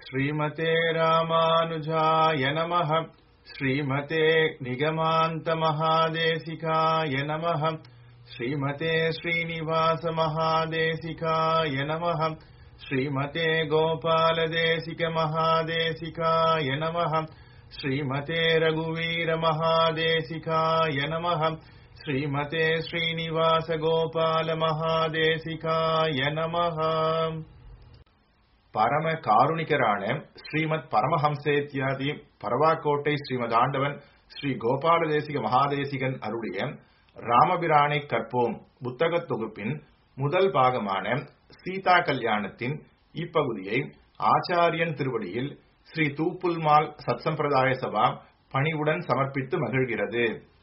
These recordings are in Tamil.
श्रीमते रामानुजाय नमः श्रीमते निगमान्तमहादेशिकाय नमः श्रीमते श्रीनिवासमहादेशिकाय नमः श्रीमते गोपालदेशिकमहादेशिकाय नमः श्रीमते रघुवीरमहादेशिकाय नमः श्रीमते श्रीनिवासगोपालमहादेशिकाय नमः பரம காருணிகரான ஸ்ரீமத் பரமஹம்சேத்யாதி பரவாக்கோட்டை ஸ்ரீமத் ஆண்டவன் ஸ்ரீ கோபாலதேசிக மகாதேசிகன் அருளிய ராமபிரானை கற்போம் புத்தகத் தொகுப்பின் முதல் பாகமான சீதா கல்யாணத்தின் இப்பகுதியை ஆச்சாரியன் திருவடியில் ஸ்ரீ தூப்புல்மால் சத்சம்பிரதாய சபா பணிவுடன் சமர்ப்பித்து மகிழ்கிறது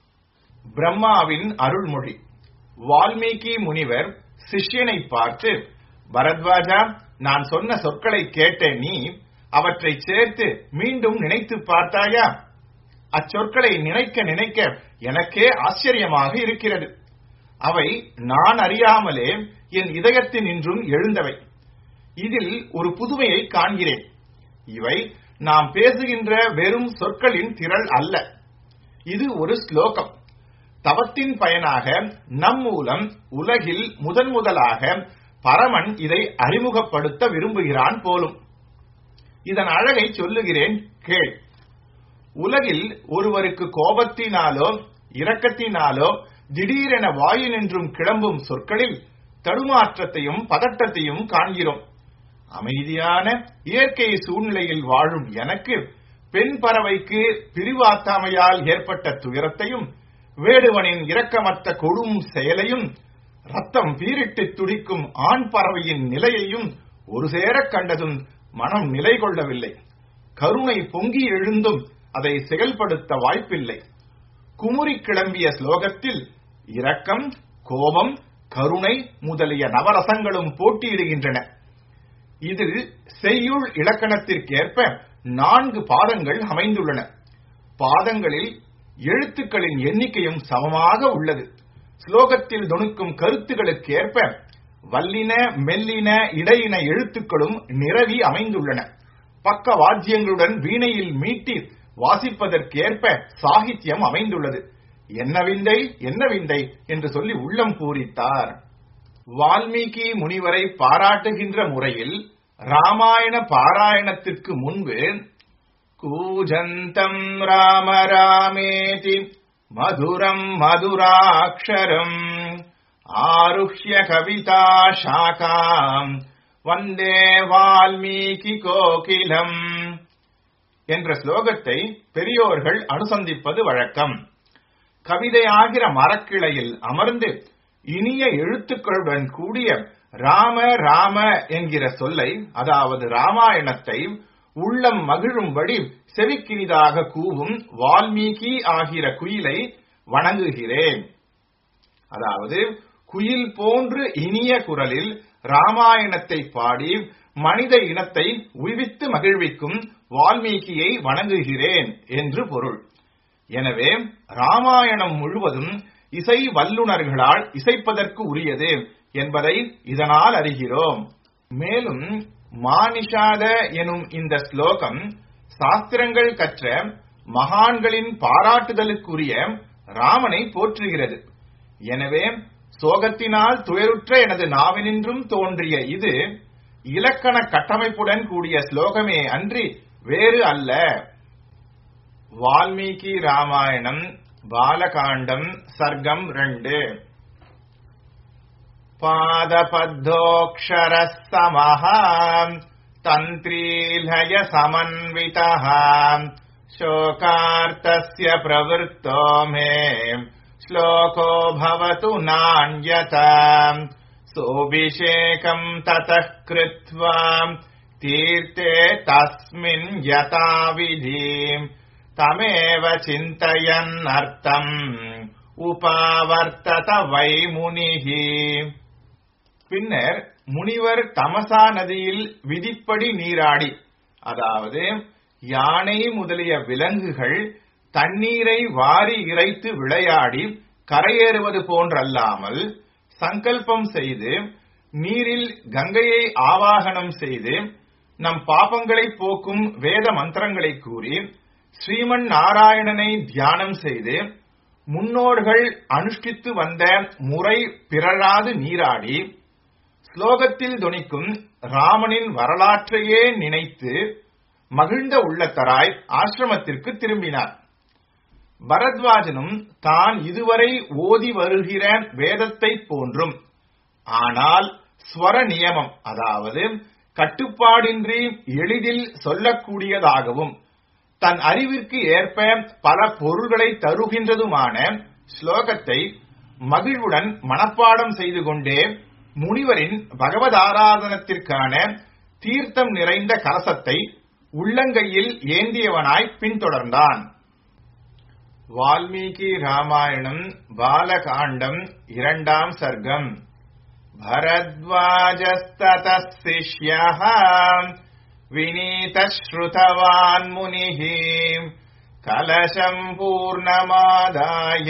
பிரம்மாவின் அருள்மொழி வால்மீகி முனிவர் சிஷ்யனை பார்த்து பரத்வாஜா நான் சொன்ன சொற்களை கேட்ட நீ அவற்றை சேர்த்து மீண்டும் நினைத்து பார்த்தாயா அச்சொற்களை நினைக்க நினைக்க எனக்கே ஆச்சரியமாக இருக்கிறது அவை நான் அறியாமலே என் இதயத்தின் இன்றும் எழுந்தவை இதில் ஒரு புதுமையை காண்கிறேன் இவை நாம் பேசுகின்ற வெறும் சொற்களின் திரள் அல்ல இது ஒரு ஸ்லோகம் தவத்தின் பயனாக நம் மூலம் உலகில் முதன் முதலாக பரமன் இதை அறிமுகப்படுத்த விரும்புகிறான் போலும் இதன் அழகை சொல்லுகிறேன் கேள் உலகில் ஒருவருக்கு கோபத்தினாலோ இரக்கத்தினாலோ திடீரென வாயு நின்றும் கிளம்பும் சொற்களில் தடுமாற்றத்தையும் பதட்டத்தையும் காண்கிறோம் அமைதியான இயற்கை சூழ்நிலையில் வாழும் எனக்கு பெண் பறவைக்கு பிரிவாத்தாமையால் ஏற்பட்ட துயரத்தையும் வேடுவனின் இரக்கமற்ற கொடும் செயலையும் ரத்தம் பீரிட்டு துடிக்கும் ஆண் பறவையின் நிலையையும் ஒரு சேரக் கண்டதும் மனம் நிலை கொள்ளவில்லை கருணை பொங்கி எழுந்தும் அதை செயல்படுத்த வாய்ப்பில்லை குமுறி கிளம்பிய ஸ்லோகத்தில் இரக்கம் கோபம் கருணை முதலிய நவரசங்களும் போட்டியிடுகின்றன இதில் செய்யுள் இலக்கணத்திற்கேற்ப நான்கு பாதங்கள் அமைந்துள்ளன பாதங்களில் எழுத்துக்களின் எண்ணிக்கையும் சமமாக உள்ளது ஸ்லோகத்தில் நுணுக்கும் கருத்துகளுக்கேற்ப வல்லின மெல்லின இடையின எழுத்துக்களும் நிரவி அமைந்துள்ளன பக்க வாத்தியங்களுடன் வீணையில் மீட்டி வாசிப்பதற்கேற்ப சாகித்யம் அமைந்துள்ளது என்ன விந்தை என்ன விந்தை என்று சொல்லி உள்ளம் பூரித்தார் வால்மீகி முனிவரை பாராட்டுகின்ற முறையில் ராமாயண பாராயணத்திற்கு முன்பு கூஜந்தம் ராம ராமேதி மதுரம் மதுராட்சரம் ஆருஷ்ய கவிதா சாகாம் வந்தே வால்மீகி கோகிலம் என்ற ஸ்லோகத்தை பெரியோர்கள் அனுசந்திப்பது வழக்கம் கவிதையாகிற மரக்கிளையில் அமர்ந்து இனிய எழுத்துக்களுடன் கூடிய ராம ராம என்கிற சொல்லை அதாவது ராமாயணத்தை உள்ளம் மகிழும்படி செவிக்கினிதாக கூவும் வால்மீகி ஆகிற குயிலை வணங்குகிறேன் அதாவது குயில் போன்று இனிய குரலில் ராமாயணத்தை பாடி மனித இனத்தை உய்வித்து மகிழ்விக்கும் வால்மீகியை வணங்குகிறேன் என்று பொருள் எனவே ராமாயணம் முழுவதும் இசை வல்லுநர்களால் இசைப்பதற்கு உரியது என்பதை இதனால் அறிகிறோம் மேலும் மானிஷாத எனும் இந்த ஸ்லோகம் சாஸ்திரங்கள் கற்ற மகான்களின் பாராட்டுதலுக்குரிய ராமனை போற்றுகிறது எனவே சோகத்தினால் துயருற்ற எனது நாவினின்றும் தோன்றிய இது இலக்கண கட்டமைப்புடன் கூடிய ஸ்லோகமே அன்றி வேறு அல்ல வால்மீகி ராமாயணம் பாலகாண்டம் சர்க்கம் ரெண்டு पादपद्धोऽक्षरः समः तन्त्रीलय समन्वितः शोकार्तस्य प्रवृत्तो मे श्लोको भवतु नान्यत सोऽभिषेकम् ततः कृत्वा तीर्थे तस्मिन् यथाविधिम् तमेव चिन्तयन्नर्थम् உபாவர்த்தத வை முனிகி பின்னர் முனிவர் தமசா நதியில் விதிப்படி நீராடி அதாவது யானை முதலிய விலங்குகள் தண்ணீரை வாரி இறைத்து விளையாடி கரையேறுவது போன்றல்லாமல் சங்கல்பம் செய்து நீரில் கங்கையை ஆவாகனம் செய்து நம் பாபங்களை போக்கும் வேத மந்திரங்களை கூறி ஸ்ரீமன் நாராயணனை தியானம் செய்து முன்னோர்கள் அனுஷ்டித்து வந்த முறை பிறழாது நீராடி ஸ்லோகத்தில் தொனிக்கும் ராமனின் வரலாற்றையே நினைத்து மகிழ்ந்த உள்ளத்தராய் ஆசிரமத்திற்கு திரும்பினார் பரத்வாஜனும் தான் இதுவரை ஓதி வருகிற வேதத்தை போன்றும் ஆனால் ஸ்வர நியமம் அதாவது கட்டுப்பாடின்றி எளிதில் சொல்லக்கூடியதாகவும் தன் அறிவிற்கு ஏற்ப பல பொருள்களை தருகின்றதுமான ஸ்லோகத்தை மகிழ்வுடன் மனப்பாடம் செய்து கொண்டே முனிவரின் பகவதாராதனத்திற்கான தீர்த்தம் நிறைந்த கலசத்தை உள்ளங்கையில் ஏந்தியவனாய் பின்தொடர்ந்தான் வால்மீகி ராமாயணம் பாலகாண்டம் இரண்டாம் சர்க்கம் भरद्वाजस्ततः शिष्यः विनीतश्रुतवान् मुनिः कलशम् पूर्णमादाय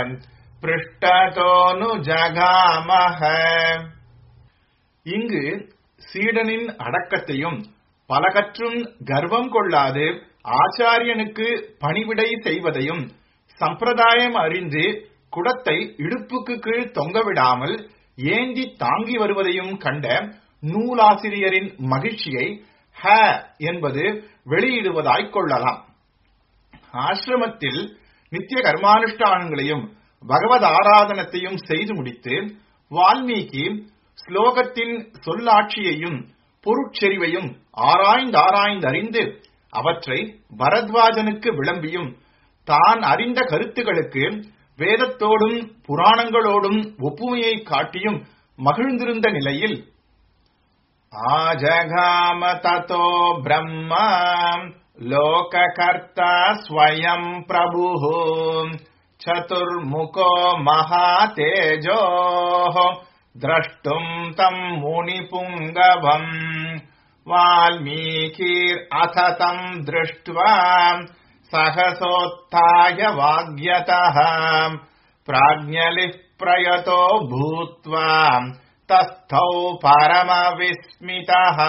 पृष्ठतोऽनुजगामः இங்கு சீடனின் அடக்கத்தையும் பலகற்றும் கர்வம் கொள்ளாது ஆச்சாரியனுக்கு பணிவிடை செய்வதையும் சம்பிரதாயம் அறிந்து குடத்தை இடுப்புக்கு கீழ் தொங்கவிடாமல் ஏந்தி தாங்கி வருவதையும் கண்ட நூலாசிரியரின் மகிழ்ச்சியை ஹ என்பது வெளியிடுவதாய்க் கொள்ளலாம் ஆசிரமத்தில் நித்திய கர்மானுஷ்டானங்களையும் பகவத் ஆராதனத்தையும் செய்து முடித்து வால்மீகி ஸ்லோகத்தின் சொல்லாட்சியையும் பொருட்செறிவையும் ஆராய்ந்தாராய்ந்தறிந்து அவற்றை பரத்வாஜனுக்கு விளம்பியும் தான் அறிந்த கருத்துகளுக்கு வேதத்தோடும் புராணங்களோடும் ஒப்புமையை காட்டியும் மகிழ்ந்திருந்த நிலையில் ஆஜகாம ததோ பிரம்மா லோககர்த்தா ஸ்வயம் பிரபு சதுர்முகோ மகாதேஜோ द्रष्टुम् तम् मुनिपुङ्गवम् वाल्मीकिर् अथ तम् दृष्ट्वा सहसोत्थाय वाग्यतः प्राज्ञलिः प्रयतो भूत्वा तस्थौ परमविस्मितः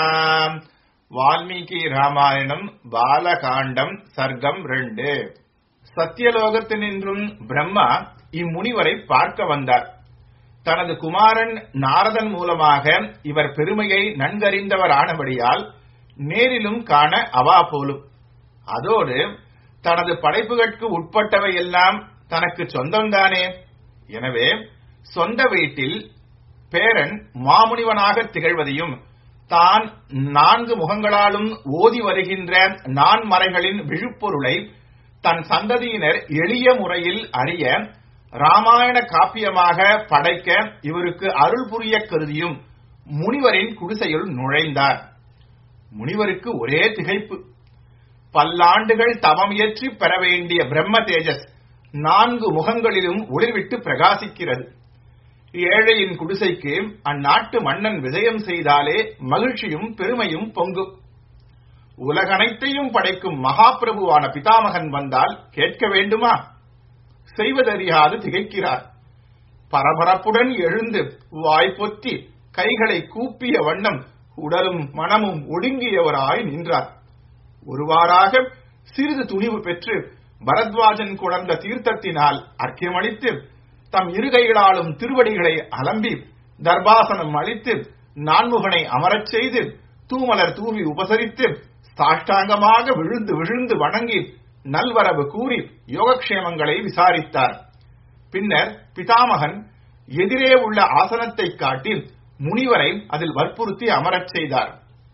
வால்மீகி ராமாயணம் பாலகாண்டம் சர்க்கம் ரெண்டு சத்தியலோகத்தினின்றும் பிரம்மா இம்முனிவரை பார்க்க வந்தார் தனது குமாரன் நாரதன் மூலமாக இவர் பெருமையை நன்கறிந்தவரானபடியால் நேரிலும் காண அவா போலும் அதோடு தனது படைப்புகளுக்கு உட்பட்டவை எல்லாம் தனக்கு சொந்தம்தானே எனவே சொந்த வீட்டில் பேரன் மாமுனிவனாக திகழ்வதையும் தான் நான்கு முகங்களாலும் ஓதி வருகின்ற நான்மறைகளின் விழுப்பொருளை தன் சந்ததியினர் எளிய முறையில் அறிய ராமாயண காப்பியமாக படைக்க இவருக்கு அருள் புரிய கருதியும் முனிவரின் குடிசையுள் நுழைந்தார் முனிவருக்கு ஒரே திகைப்பு பல்லாண்டுகள் தவம் இயற்றி பெற வேண்டிய பிரம்ம தேஜஸ் நான்கு முகங்களிலும் ஒளிர்விட்டு பிரகாசிக்கிறது ஏழையின் குடிசைக்கு அந்நாட்டு மன்னன் விஜயம் செய்தாலே மகிழ்ச்சியும் பெருமையும் பொங்கும் உலகனைத்தையும் படைக்கும் மகாபிரபுவான பிதாமகன் வந்தால் கேட்க வேண்டுமா செய்வதறியாது திகைக்கிறார் பரபரப்புடன் எழுந்து வாய் பொத்தி கைகளை கூப்பிய வண்ணம் உடலும் மனமும் ஒடுங்கியவராய் நின்றார் ஒருவாறாக சிறிது துணிவு பெற்று பரத்வாஜன் குழந்த தீர்த்தத்தினால் அர்க்கியமளித்து தம் இருகைகளாலும் திருவடிகளை அலம்பி தர்பாசனம் அளித்து நான்முகனை அமரச் செய்து தூமலர் தூவி உபசரித்து சாஷ்டாங்கமாக விழுந்து விழுந்து வணங்கி நல்வரவு கூறி யோகக்ஷேமங்களை விசாரித்தார் பின்னர் பிதாமகன் எதிரே உள்ள ஆசனத்தை காட்டி முனிவரை அதில் வற்புறுத்தி அமரச் செய்தார்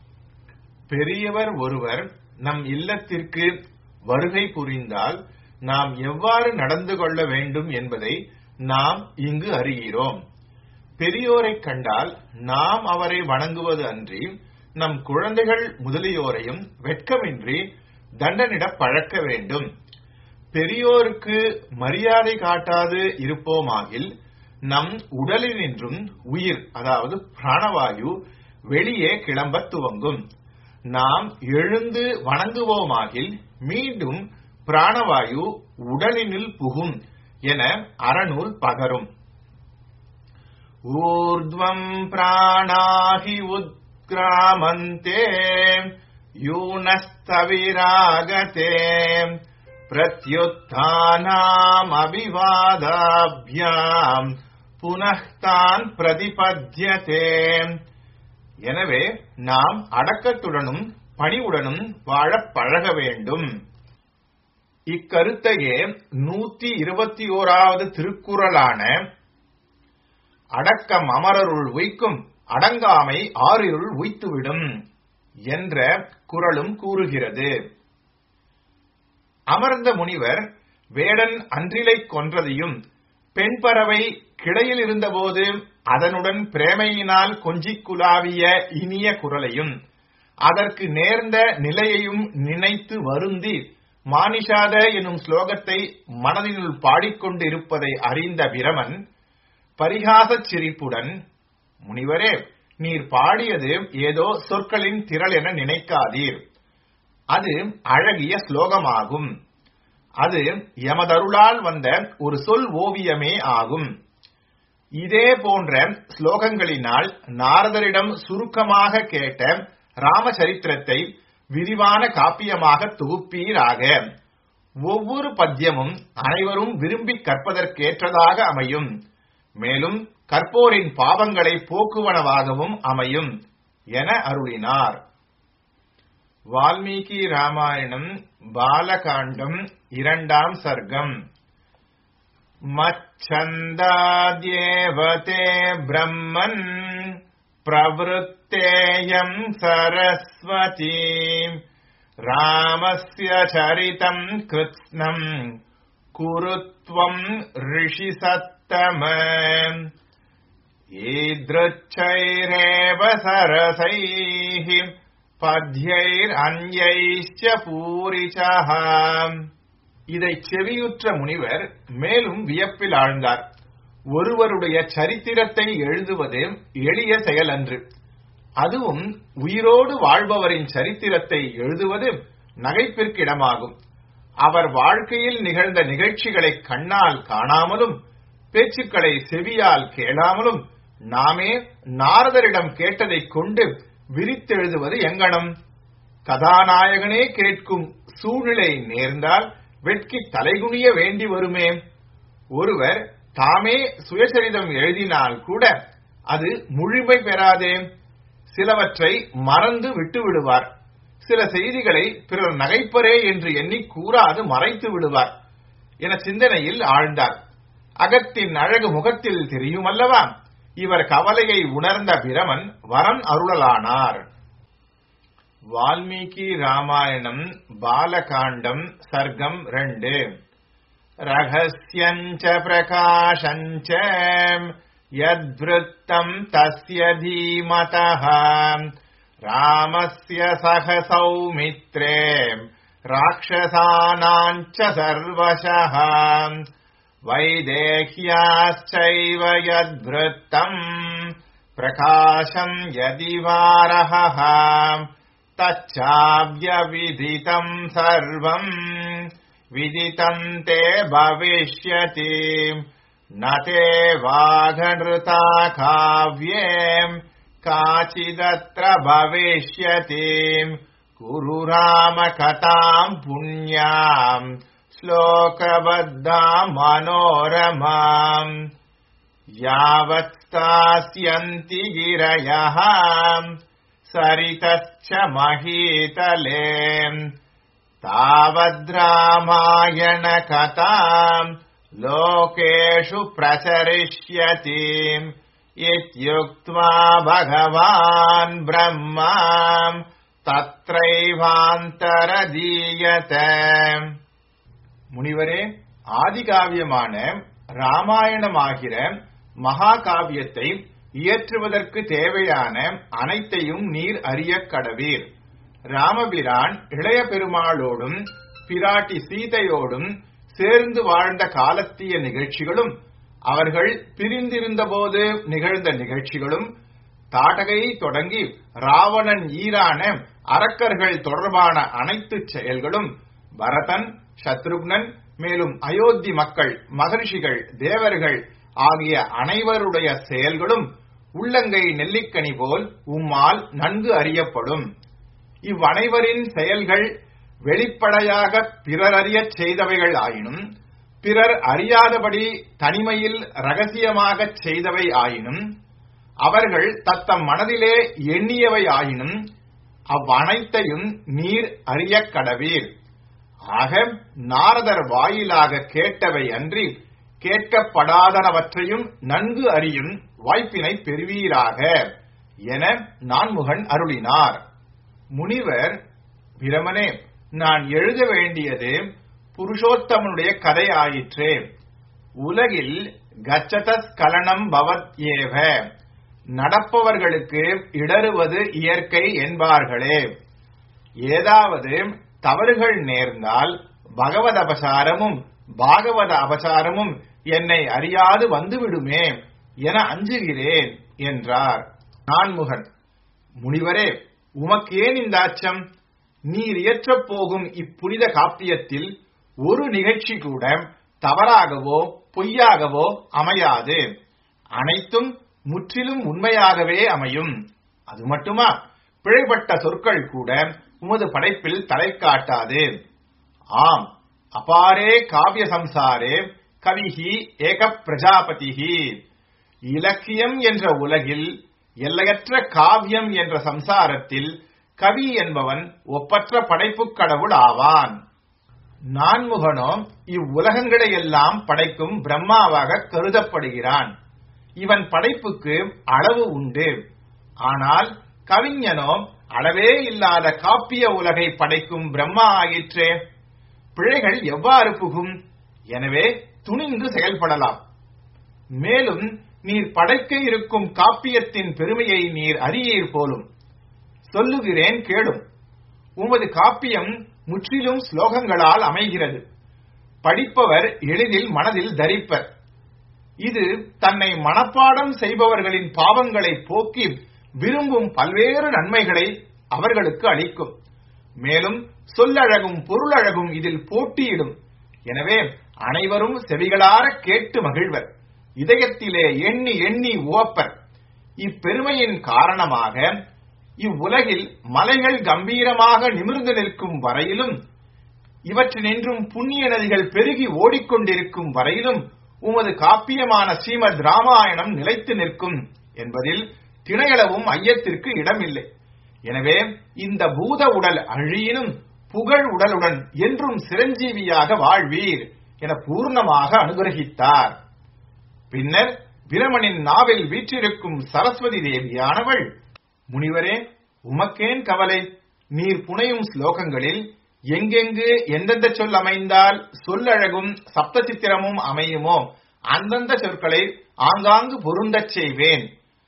பெரியவர் ஒருவர் நம் இல்லத்திற்கு வருகை புரிந்தால் நாம் எவ்வாறு நடந்து கொள்ள வேண்டும் என்பதை நாம் இங்கு அறிகிறோம் பெரியோரை கண்டால் நாம் அவரை வணங்குவது அன்றி நம் குழந்தைகள் முதலியோரையும் வெட்கமின்றி தண்டனிட பழக்க வேண்டும் பெரியோருக்கு மரியாதை காட்டாது இருப்போமாகில் நம் உடலினின்றும் உயிர் அதாவது பிராணவாயு வெளியே கிளம்ப துவங்கும் நாம் எழுந்து வணங்குவோமாகில் மீண்டும் பிராணவாயு உடலினில் புகும் என அறநூல் பகரும் ஊர்துவம் பிராணாஹி உத் उत्क्रामन्ते यूनस्तविरागते प्रत्युत्थानामभिवादाभ्याम् புனः தான் பிரதிபத்தியதே எனவே நாம் அடக்கத்துடனும் பணிவுடனும் வாழப் பழக வேண்டும் இக்கருத்தையே நூத்தி இருபத்தி ஓராவது திருக்குறளான அடக்கம் அமரருள் உய்க்கும் அடங்காமை ஆறிருள் உய்த்துவிடும் என்ற குரலும் கூறுகிறது அமர்ந்த முனிவர் வேடன் அன்றிலை கொன்றதையும் பெண் பறவை கிளையில் இருந்தபோது அதனுடன் பிரேமையினால் கொஞ்சிக் குலாவிய இனிய குரலையும் அதற்கு நேர்ந்த நிலையையும் நினைத்து வருந்தி மானிஷாத எனும் ஸ்லோகத்தை மனதினுள் பாடிக்கொண்டிருப்பதை அறிந்த பிரமன் பரிகாசச் சிரிப்புடன் முனிவரே நீர் பாடியது ஏதோ சொற்களின் திரள் என நினைக்காதீர் அது அழகிய ஸ்லோகமாகும் அது எமதருளால் வந்த ஒரு சொல் ஓவியமே ஆகும் இதே போன்ற ஸ்லோகங்களினால் நாரதரிடம் சுருக்கமாக கேட்ட ராமச்சரித்திரத்தை விரிவான காப்பியமாக தொகுப்பீராக ஒவ்வொரு பத்தியமும் அனைவரும் விரும்பி கற்பதற்கேற்றதாக அமையும் மேலும் கற்போரின் பாவங்களை போக்குவனவாகவும் அமையும் என அருளினார் வால்மீகி ராமாயணம் பாலகாண்டம் இரண்டாம் சர்க்கம் மச்சந்தாத்யேவதே பிரம்மன் பிரவருத்தேயம் சரஸ்வதி ராமஸ்ய சரிதம் கிருத்ஸ்னம் குருத்வம் ரிஷி சத்தம ஈத்ருச்சைரேவ சரசைः பத்யைர் அந்யைச்ச பூரிச்சः இதை செவியுற்ற முனிவர் மேலும் வியப்பில் ஆழ்ந்தார் ஒருவருடைய சரித்திரத்தை எழுதுவது எளிய செயல் அன்று அதுவும் உயிரோடு வாழ்பவரின் சரித்திரத்தை எழுதுவது நகைப்பிற்கிடமாகும் அவர் வாழ்க்கையில் நிகழ்ந்த நிகழ்ச்சிகளை கண்ணால் காணாமலும் பேச்சுக்களை செவியால் கேளாமலும் நாமே நாரதரிடம் கேட்டதைக் கொண்டு விரித்தெழுதுவது எங்கனம் கதாநாயகனே கேட்கும் சூழ்நிலை நேர்ந்தால் வெட்கி தலைகுனிய வேண்டி வருமே ஒருவர் தாமே சுயசரிதம் எழுதினால் கூட அது முழுமை பெறாதே சிலவற்றை மறந்து விட்டு விடுவார் சில செய்திகளை பிறர் நகைப்பரே என்று எண்ணி கூறாது மறைத்து விடுவார் என சிந்தனையில் ஆழ்ந்தார் அகத்தின் அழகு முகத்தில் தெரியுமல்லவா இவர் கவலையை உணர்ந்த பிரமன் வரம் அருளலானார் வால்மீகி ராமாயணம் பாலகாண்டம் சர்க்கம் ரெண்டு ரகசியஞ்ச பிரகாஷஞ்ச யத்விருத்தம் தஸ்ய தீமதः ராமஸ்ய சக சௌமித்ரே ராட்சசானாஞ்ச சர்வசः वैदेह्याश्चैव यद्वृत्तम् प्रकाशम् यदि वारहः तच्चाव्यविदितम् सर्वम् विदितम् ते भविष्यति न ते वाघनृता काव्ये काचिदत्र भविष्यति कुरु रामकथाम् पुण्याम् श्लोकबद्धा मनोरमाम् यावत् स्थास्यन्ति गिरयः सरितश्च महीतले तावद्रामायणकथाम् लोकेषु प्रचरिष्यति इत्युक्त्वा भगवान् ब्रह्मा तत्रैवान्तरदीयते முனிவரே ஆதிகாவியமான ராமாயணமாகிற மகாகாவியத்தை இயற்றுவதற்கு தேவையான அனைத்தையும் நீர் அறிய கடவீர் ராமபிரான் இளைய பெருமாளோடும் பிராட்டி சீதையோடும் சேர்ந்து வாழ்ந்த காலத்திய நிகழ்ச்சிகளும் அவர்கள் பிரிந்திருந்தபோது நிகழ்ந்த நிகழ்ச்சிகளும் தாடகை தொடங்கி ராவணன் ஈரான அரக்கர்கள் தொடர்பான அனைத்து செயல்களும் பரதன் சத்ருக்னன் மேலும் அயோத்தி மக்கள் மகர்ஷிகள் தேவர்கள் ஆகிய அனைவருடைய செயல்களும் உள்ளங்கை நெல்லிக்கனி போல் உம்மால் நன்கு அறியப்படும் இவ்வனைவரின் செயல்கள் வெளிப்படையாக பிறர் அறியச் செய்தவைகள் ஆயினும் பிறர் அறியாதபடி தனிமையில் ரகசியமாகச் செய்தவை ஆயினும் அவர்கள் தத்தம் மனதிலே எண்ணியவை ஆயினும் அவ்வனைத்தையும் நீர் அறியக் கடவீர் ஆக நாரதர் வாயிலாக கேட்டவை அன்றி கேட்கப்படாதனவற்றையும் நன்கு அறியும் வாய்ப்பினை பெறுவீராக என நான்முகன் அருளினார் முனிவர் பிரமனே நான் எழுத வேண்டியது புருஷோத்தமனுடைய கதை ஆயிற்றே உலகில் கச்சத ஸ்கலனம் பவத் ஏவ நடப்பவர்களுக்கு இடறுவது இயற்கை என்பார்களே ஏதாவது தவறுகள் நேர்ந்தால் பகவத் அபசாரமும் பாகவத அபசாரமும் என்னை அறியாது வந்துவிடுமே என அஞ்சுகிறேன் என்றார் நான்முகன் முனிவரே உமக்கேன் இந்த அச்சம் நீர் இயற்றப் போகும் இப்புனித காப்பியத்தில் ஒரு நிகழ்ச்சி கூட தவறாகவோ பொய்யாகவோ அமையாது அனைத்தும் முற்றிலும் உண்மையாகவே அமையும் அது மட்டுமா பிழைப்பட்ட சொற்கள் கூட உமது படைப்பில் தலை காட்டாது ஆம் அபாரே காவிய சம்சாரே கவிஹி ஏக பிரஜாபதிஹி இலக்கியம் என்ற உலகில் எல்லையற்ற காவியம் என்ற சம்சாரத்தில் கவி என்பவன் ஒப்பற்ற படைப்புக் கடவுள் ஆவான் நான்முகனோ இவ்வுலகங்களை எல்லாம் படைக்கும் பிரம்மாவாக கருதப்படுகிறான் இவன் படைப்புக்கு அளவு உண்டு ஆனால் கவிஞனோ அளவே இல்லாத காப்பிய உலகை படைக்கும் பிரம்மா ஆயிற்றே பிழைகள் எவ்வாறு புகும் எனவே துணிந்து செயல்படலாம் மேலும் நீர் படைக்க இருக்கும் காப்பியத்தின் பெருமையை நீர் அறியீர் போலும் சொல்லுகிறேன் கேளும் உமது காப்பியம் முற்றிலும் ஸ்லோகங்களால் அமைகிறது படிப்பவர் எளிதில் மனதில் தரிப்பர் இது தன்னை மனப்பாடம் செய்பவர்களின் பாவங்களை போக்கி விரும்பும் பல்வேறு நன்மைகளை அவர்களுக்கு அளிக்கும் மேலும் சொல்லழகும் பொருளழகும் இதில் போட்டியிடும் எனவே அனைவரும் செவிகளார கேட்டு மகிழ்வர் இதயத்திலே எண்ணி எண்ணி உவப்பர் இப்பெருமையின் காரணமாக இவ்வுலகில் மலைகள் கம்பீரமாக நிமிர்ந்து நிற்கும் வரையிலும் இவற்றினின்றும் புண்ணிய நதிகள் பெருகி ஓடிக்கொண்டிருக்கும் வரையிலும் உமது காப்பியமான ஸ்ரீமத் ராமாயணம் நிலைத்து நிற்கும் என்பதில் திணையளவும் ஐயத்திற்கு இடமில்லை எனவே இந்த பூத உடல் அழியினும் புகழ் உடலுடன் என்றும் சிரஞ்சீவியாக வாழ்வீர் என பூர்ணமாக அனுகிரகித்தார் பின்னர் பிரமனின் நாவில் வீற்றிருக்கும் சரஸ்வதி தேவியானவள் முனிவரே உமக்கேன் கவலை நீர் புனையும் ஸ்லோகங்களில் எங்கெங்கு எந்தெந்த சொல் அமைந்தால் சொல்லழகும் சப்த சித்திரமும் அமையுமோ அந்தந்த சொற்களை ஆங்காங்கு பொருந்தச் செய்வேன்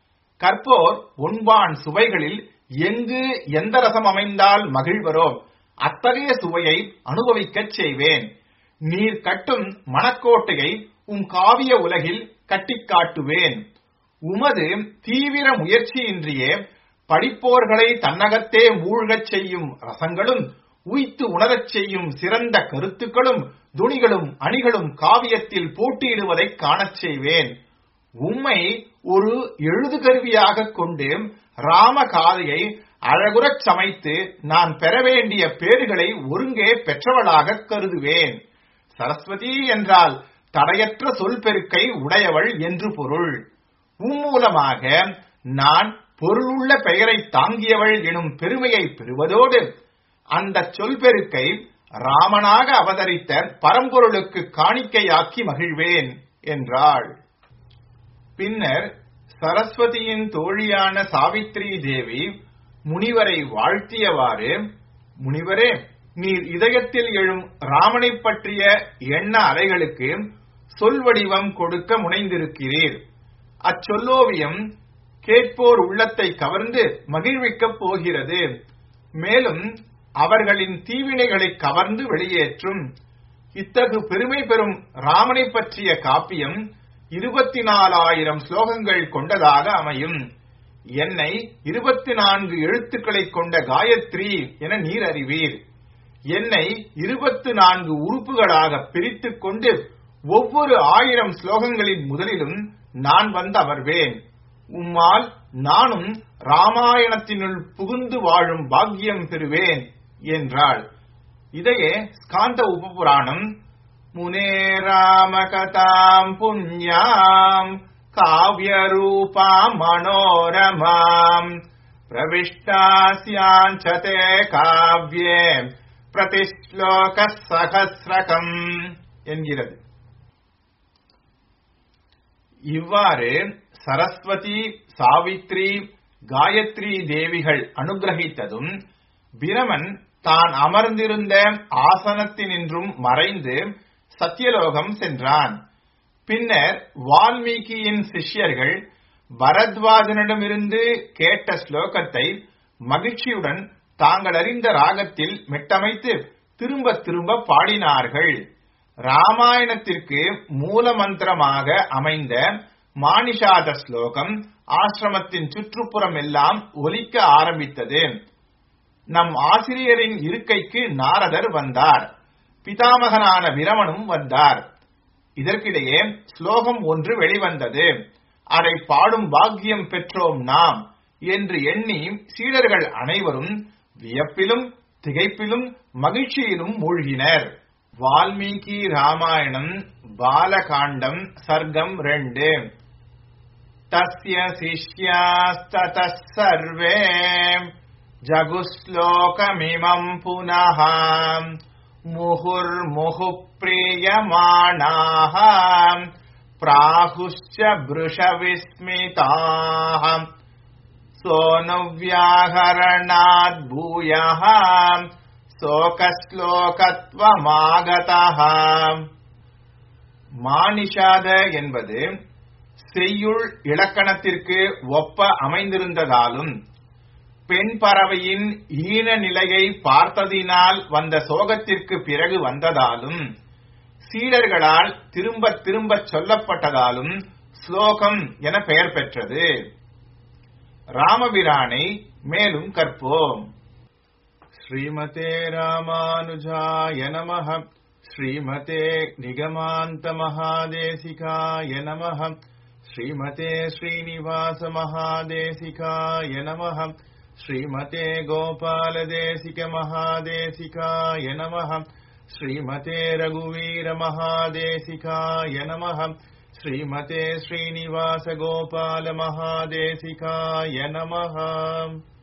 கற்போர் ஒன்பான் சுவைகளில் எங்கு எந்த ரசம் அமைந்தால் மகிழ்வரோ அத்தகைய சுவையை அனுபவிக்கச் செய்வேன் நீர் கட்டும் மணக்கோட்டையை உம் காவிய உலகில் கட்டிக் காட்டுவேன் உமது தீவிர முயற்சியின்றியே படிப்போர்களை தன்னகத்தே மூழ்கச் செய்யும் ரசங்களும் உய்த்து உணரச் செய்யும் சிறந்த கருத்துக்களும் துணிகளும் அணிகளும் காவியத்தில் போட்டியிடுவதைக் காணச் செய்வேன் உம்மை ஒரு எழுதுகருவியாக கொண்டு ராமகாதையை அழகுறச் சமைத்து நான் பெற வேண்டிய பேறுகளை ஒருங்கே பெற்றவளாக கருதுவேன் சரஸ்வதி என்றால் தடையற்ற சொல் பெருக்கை உடையவள் என்று பொருள் உம்மூலமாக நான் பொருளுள்ள பெயரை தாங்கியவள் எனும் பெருமையை பெறுவதோடு அந்த சொல் பெருக்கை ராமனாக அவதரித்த பரம்பொருளுக்கு காணிக்கையாக்கி மகிழ்வேன் என்றாள் பின்னர் சரஸ்வதியின் தோழியான சாவித்ரி தேவி முனிவரை வாழ்த்தியவாறு முனிவரே நீர் இதயத்தில் எழும் ராமனை பற்றிய எண்ண அலைகளுக்கு சொல் வடிவம் கொடுக்க முனைந்திருக்கிறீர் அச்சொல்லோவியம் கேட்போர் உள்ளத்தை கவர்ந்து மகிழ்விக்கப் போகிறது மேலும் அவர்களின் தீவினைகளை கவர்ந்து வெளியேற்றும் இத்தகு பெருமை பெறும் ராமனை பற்றிய காப்பியம் இருபத்தி நாலாயிரம் ஸ்லோகங்கள் கொண்டதாக அமையும் என்னை இருபத்தி நான்கு எழுத்துக்களை கொண்ட காயத்ரி என நீர் அறிவீர் என்னை இருபத்து நான்கு உறுப்புகளாக பிரித்துக் கொண்டு ஒவ்வொரு ஆயிரம் ஸ்லோகங்களின் முதலிலும் நான் வந்து அமர்வேன் உம்மால் நானும் ராமாயணத்தினுள் புகுந்து வாழும் பாக்கியம் பெறுவேன் என்றாள் இதையே ஸ்காந்த உபபுராணம் முனே ராமகதாம் புண்ணியாம் காவியரூபா மனோரமாம் பிரவிஷ்டாஸ்யாஞ்சதே காவ்யே பிரதிஸ்லோக சகசிரகம் என்கிறது இவ்வாறு சரஸ்வதி சாவித்ரி காயத்ரி தேவிகள் அனுகிரகித்ததும் பிரமன் தான் அமர்ந்திருந்த ஆசனத்தினின்றும் மறைந்து சத்தியலோகம் சென்றான் பின்னர் வால்மீகியின் சிஷ்யர்கள் பரத்வாஜனிடமிருந்து கேட்ட ஸ்லோகத்தை மகிழ்ச்சியுடன் தாங்கள் அறிந்த ராகத்தில் மெட்டமைத்து திரும்ப திரும்ப பாடினார்கள் ராமாயணத்திற்கு மூல மந்திரமாக அமைந்த மானிஷாத ஸ்லோகம் ஆசிரமத்தின் சுற்றுப்புறம் எல்லாம் ஒலிக்க ஆரம்பித்தது நம் ஆசிரியரின் இருக்கைக்கு நாரதர் வந்தார் பிதாமகனான விரமனும் வந்தார் இதற்கிடையே ஸ்லோகம் ஒன்று வெளிவந்தது அதை பாடும் பாக்கியம் பெற்றோம் நாம் என்று எண்ணி சீடர்கள் அனைவரும் வியப்பிலும் திகைப்பிலும் மகிழ்ச்சியிலும் மூழ்கினர் வால்மீகி ராமாயணம் பாலகாண்டம் சர்க்கம் ரெண்டு தஸ்ய சிஷ்யாஸ்தத சர்வே ஜகுஸ்லோகமிமம் புனः முहुर्मुहुः प्रीयमाणाः प्राहुश्च भृशविस्मिताः सोऽनुव्याहरणाद् भूयः சோகஸ்லோகத்வமாகதः மானிஷாத என்பது செய்யுள் இலக்கணத்திற்கு ஒப்ப அமைந்திருந்ததாலும் பெண் பறவையின் ஈன நிலையை பார்த்ததினால் வந்த சோகத்திற்கு பிறகு வந்ததாலும் சீடர்களால் திரும்ப திரும்ப சொல்லப்பட்டதாலும் ஸ்லோகம் என பெயர் பெற்றது ராமபிரானை மேலும் கற்போம் ஸ்ரீமதே ராமானுஜாய நமः ஸ்ரீமதே நிகமாந்த மகாதேசிகாய நமः ஸ்ரீமதே ஸ்ரீனிவாச மகாதேசிகாய நமः श्रीमते गोपालदेशिकमहादेशिकाय नमः श्रीमते रघुवीरमहादेशिकाय नमः श्रीमते श्रीनिवासगोपालमहादेशिकाय नमः